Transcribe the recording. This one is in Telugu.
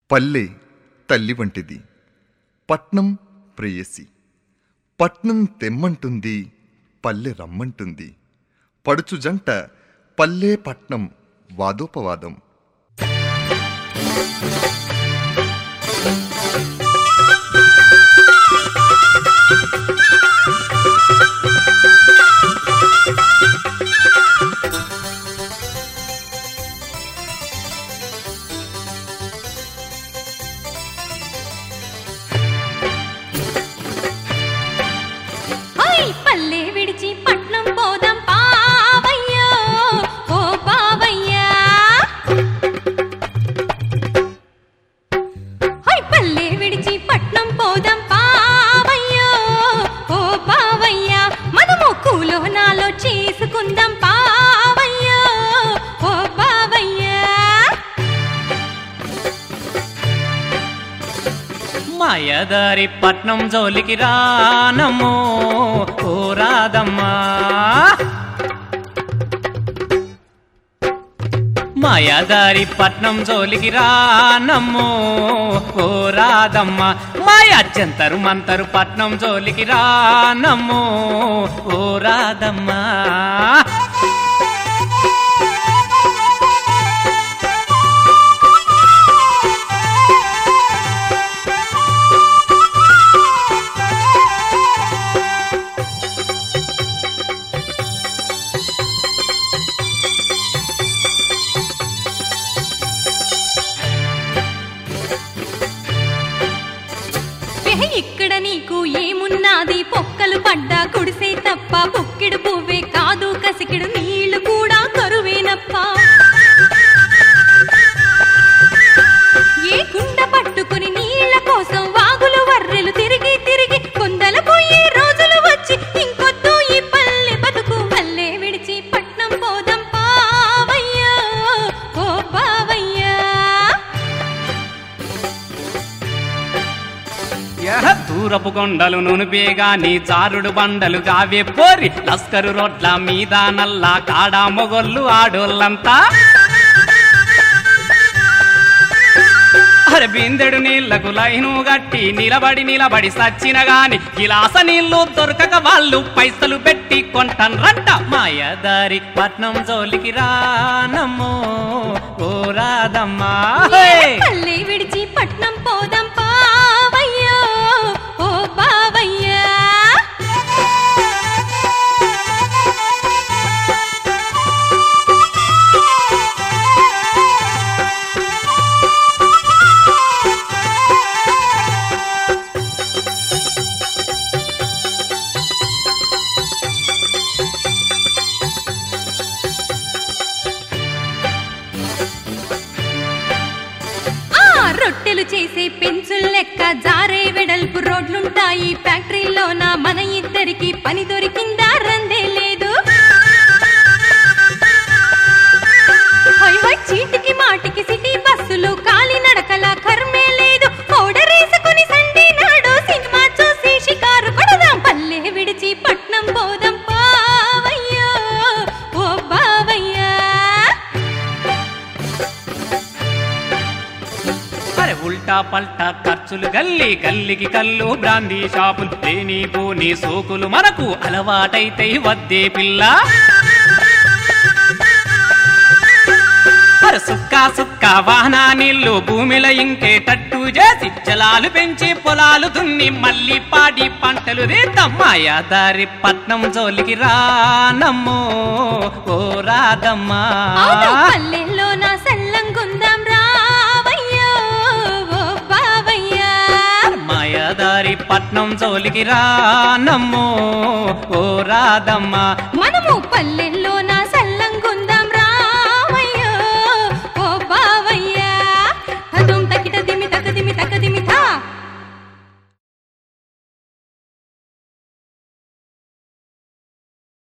పల్లె తల్లి వంటిది పట్నం ప్రేయసి పట్నం తెమ్మంటుంది పల్లె రమ్మంటుంది పడుచు జంట పల్లె పట్నం వాదోపవాదం ఓయ్ పల్లె విడిచి పట్నం పోదాం పావయ్యో ఓ పావయ్యా ఓయ్ పల్లె విడిచి పట్నం పోదాం పావయ్యో ఓ పావయ్యా మనము కూలో నాలో చేసుకుందాం పావయ్యో ఓ పావయ్యా మాయదారి పట్నం జోలికి రానమ్మో ఓ రాదమ్మా మాయాదారి పట్నం జోలికి రానమ్మో ఓ రాదమ్మ మాయా జంతరు మంతరు పట్నం జోలికి రానమ్మో ఓ రాదమ్మా వెహ ఇక్కడ నీకు ఏమున్నది పొక్కలు పడ్డా కుడిసే తప్ప పొక్కిడు పువ్వే కాదు కసికిడు నీళ్లు కూడా కరువేనప్ప ఏ కుండ పట్టుకుని నీళ్ల కోసం వాగులు వర్రెలు తిరిగి తిరిగి కొందల పోయే రోజులు వచ్చి ఇంకొద్దు ఈ పల్లె బతుకు పల్లె విడిచి పట్నం పోదాం పావయ్యా ఓ పావయ్యా యహ దూరపు కొండలు నునుపేగా నీ చారుడు బండలు గావే పోరి లస్కరు రోడ్ల మీద నల్లా కాడా మొగొల్లు ఆడోళ్ళంతా అరే బిందెడు నీళ్లకు లైను గట్టి నిలబడి నిలబడి సచ్చిన గాని గిలాస నీళ్లు దొరకక వాళ్ళు పైసలు పెట్టి కొంటన్ రంట మాయదారి పట్నం జోలికి రానమ్మో ఓ రాదమ్మా హే! పల్లె విడిచి పట్నం పోదాం పావయ్యో ఓ పావయ్యా ఆ రొట్టెలు చేసే పెన్సుల్ లెక్క జారే వెడల్పు రోడ్లుంటాయి ఫ్యాక్టరీలోన మన ఇద్దరికి పని దొరికిందా రందే లేదు హొయ్ హొయ్ చీటికి మాటికి సిటీ బస్సులు కాలి నడకల కర్మే లేదు పౌడర్ వేసుకుని సండే నాడు సినిమా చూసి షికారు కొడదాం పల్లె విడిచి పట్నం పోదాం పావయ్యో ఓ బావయ్యా అరే ఉల్టా పల్టా ఖర్చులు గల్లి గల్లికి కల్లు బ్రాందీ షాపులు లేని పోని సోకులు మనకు అలవాటైతే వద్దే పిల్ల అరే సుక్కా సుక్క వాహనా నీళ్లు భూమిలో ఇంకేటట్టు చేసి జలాలు పెంచి పొలాలు దున్ని మళ్ళీ పాడి పంటలు రేతమ్మాయా దారి పట్నం జోలికి రానమ్మో ఓ రాదమ్మా అవును పల్లెల్లో నా సల్లంగుందాం రావయ్యో ఓ బావయ్యా మాయదారి పట్నం జోలికి రానమ్మో ఓ రాదమ్మా మనము పల్లెల్లో నా